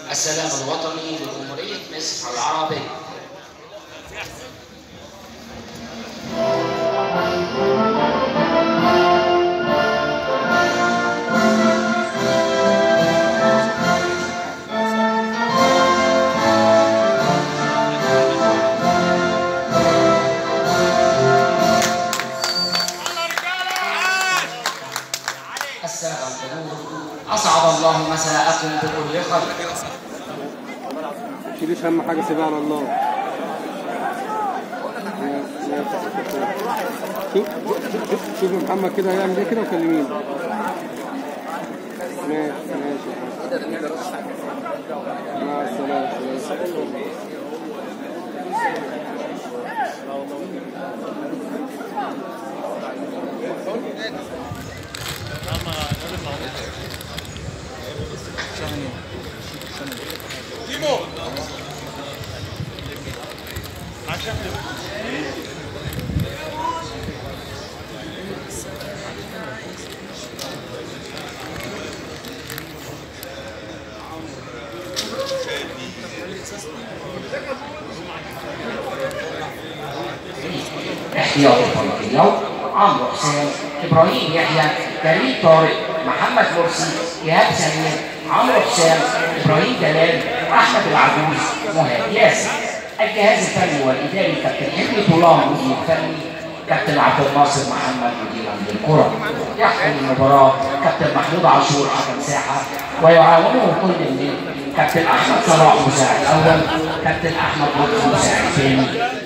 السلام الوطني لجمهورية مصر العربية السلام الحضور أسعد الله مساءكم بكل خير تشيلش اهم حاجه سيبها على الله يا- يا فتاة. شوف شوف شوف محمد كده هيعمل ايه كده وكلميني ماشي ماشي مع السلامه سلام. احتياطي فريق اليوم عمرو حسين ابراهيم يحيى كريم طارق محمد مرسي ايهاب سمير عمرو حسام ابراهيم جلال احمد العجوز مهاب ياسر الجهاز الفني والاداري كابتن حلمي طولان مدير فني كابتن عبد الناصر محمد مدير امن الكره يحكم المباراه كابتن محمود عاشور حكم ساحه ويعاونه كل من كابتن احمد صلاح مساعد اول كابتن احمد لطفي مساعد ثاني